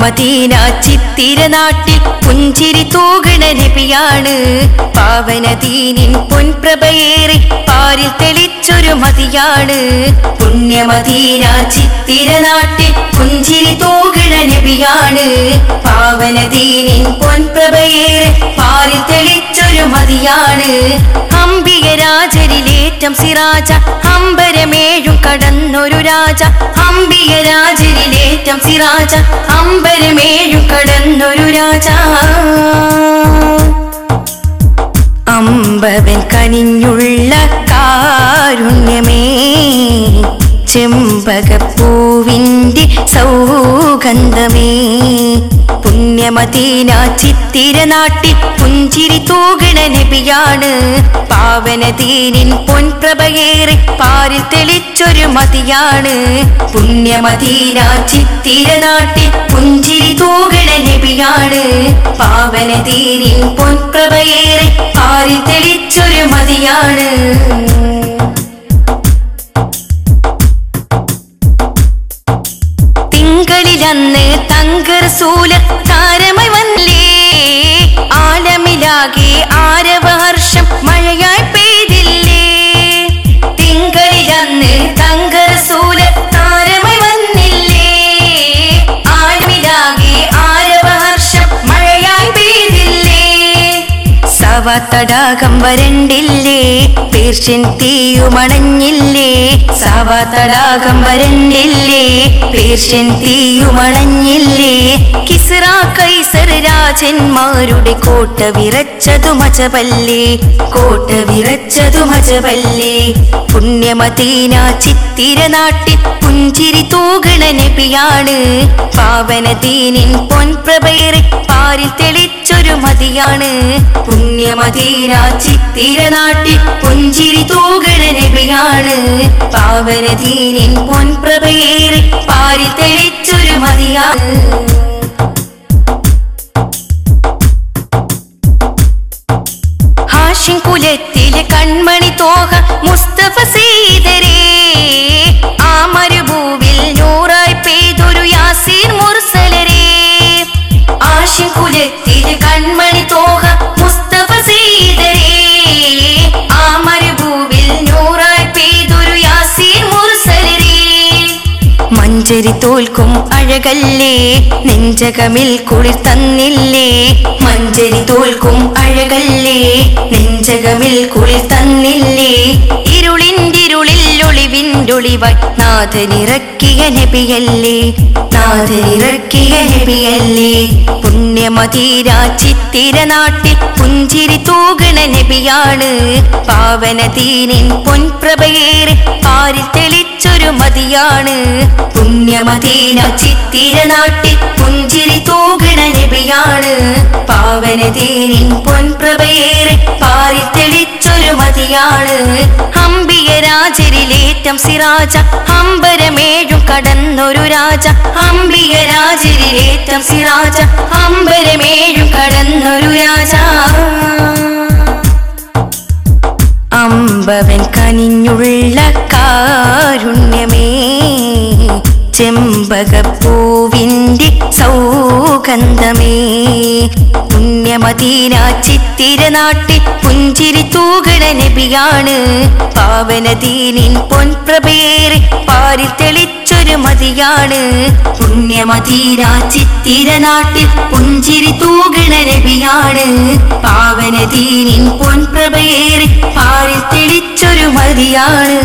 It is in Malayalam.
പുണ്യമദീന ചിത്തിര നാട്ടിൽ പുഞ്ചിരി തൂകണ നബിയാണ് പാവനദീനിൻ പൊൻപ്രഭയേറി പാരിൽ തെളിച്ചൊരു മതിയാണ് പുണ്യമദീന ചിത്തിര നാട്ടിൽ പുഞ്ചിരി തൂകണ നബിയാണ് പാവനദീനിൻ പൊൻപ്രഭയേറി പാരിൽ തെളിച്ചൊരു മതിയാണ് അംബിക രാജരിലേറ്റം സിറാജ അമ്പരമേഴും കടന്നൊരു രാജ അംബിക രാജരിലേറ്റം സിറാജ അമ്പരമേഴും കടന്നൊരു രാജ അമ്പവൻ കനിഞ്ഞുള്ള കാരുണ്യമേ ചെമ്പകപ്പൂവിൻ്റെ സൗഗന്ധമേ പുണ്യമദീന ചിത്തിര നാട്ടിൽ പുഞ്ചിരി തൂകണ നബിയാണ് പാവനദീനിൻ പൊൻപ്രഭയേറി പാരിൽ തെളിച്ചൊരു മതിയാണ് പുണ്യമദീന ചിത്തിര നാട്ടിൽ പുഞ്ചിരി തൂകണ നബിയാണ് പാവനദീനിൻ പൊൻപ്രഭയേറി പാരിൽ തെളിച്ചൊരു മതിയാണ് തിങ്കളിലന്ന് തങ്കറസൂല താരമായി വന്നില്ലേ ആലമിലാകെ ആരവഹർഷം മഴയായി പെയ്തില്ലേ തിങ്കളിലന്ന് തങ്കറസൂല താരമായി വന്നില്ലേ ആലമിലാകെ ആരവഹർഷം മഴയായി പെയ്തില്ലേ സവതടാകം വരണ്ടില്ലേ പേർഷ്യൻ തീയുമണഞ്ഞില്ലേ സവതടാകം വരണ്ടില്ലേ പേർഷ്യൻ തീയുമണഞ്ഞില്ലേ കിസ്റ കൈസർ രാജന്മാരുടെ കോട്ട വിറച്ചതു മജബല്ലേ കോട്ട വിറച്ചതു മജബല്ലേ പുണ്യമദീന ചിത്തിര നാട്ടിൽ പുഞ്ചിരി തൂകണ നബിയാണ് പാവനദീനിൻ പൊൻപ്രഭയേറി പാരിൽ തെളിച്ചൊരു മതിയാണ് പുണ്യമദീന ചിത്തിര നാട്ടിൽ പുഞ്ചിരി തൂകണ നബിയാണ് പാവനദീനിൻ പൊൻപ്രഭയേറി പാരിൽ തെളിച്ചൊരു മതിയാണ് ഹാഷിം കുലത്തിലെ കൺമണി തോഹ മുസ്തഫ സീതരേ ആ മരുഭൂവിൽ നൂറായി പെയ്തൊരു യാസീൻ മുർസലരേ ആഷിം കുലത്തിലെ കൺമണി തോഹ മുസ്തഫ സീതരേ ആ മരുഭൂവിൽ നൂറായി പെയ്തൊരു യാസീൻ മുർസലരേ മഞ്ചരി തോൽക്കും അഴകല്ലേ നെഞ്ചകമിൽ കുളിർ തന്നില്ലേ മഞ്ചരി തോൽക്കും അഴകല്ലേ നെഞ്ചകമിൽ കുളിർ തന്നില്ലേ ഇരുളിൻ്റിരുളിൽ ഒളിവിൻ്റൊളിവായി നാഥനിറക്കിയ നബിയല്ലേ നാഥനിറക്കിയ നബിയല്ലേ പുണ്യമതീര ചിത്തിര നാട്ടിൽ പുഞ്ചിരി തൂകണ നബിയാണ് പാവനദീനിൻ പൊൻപ്രഭയേറി പാരിൽ തെളിച്ചൊരു മതിയാണ് പുണ്യമദീന ചിത്തിര നാട്ടിൽ പുഞ്ചിരി തൂകണ നബിയാണ് പാവനദീനിൻ പൊൻപ്രഭയേറി പാരിൽ തെളിച്ചൊരു മതിയാണ് അംബിക രാജരിലേറ്റം സിറാജ അമ്പരമേഴും കടന്നൊരു രാജ അംബിക രാജരിലേറ്റം സിറാജ അമ്പരമേഴും കടന്നൊരു രാജ അമ്പവൻ കനിഞ്ഞുള്ള കാരുണ്യമേ ചെമ്പകപ്പൂവിൻ്റെ സൗഗന്ധമേ പുണ്യമദീന ചിത്തിര നാട്ടിൽ പുഞ്ചിരി തൂകണ നബിയാണ് പാവനദീനിൻ പൊൻപ്രഭയേറി പാരിൽ തെളിച്ചൊരു മതിയാണ് പുണ്യമദീന ചിത്തിര നാട്ടിൽ പുഞ്ചിരി തൂകണ നബിയാണ് പാവനദീനിൻ പൊൻപ്രഭയേറി പാരിൽ തെളിച്ചൊരു മതിയാണ്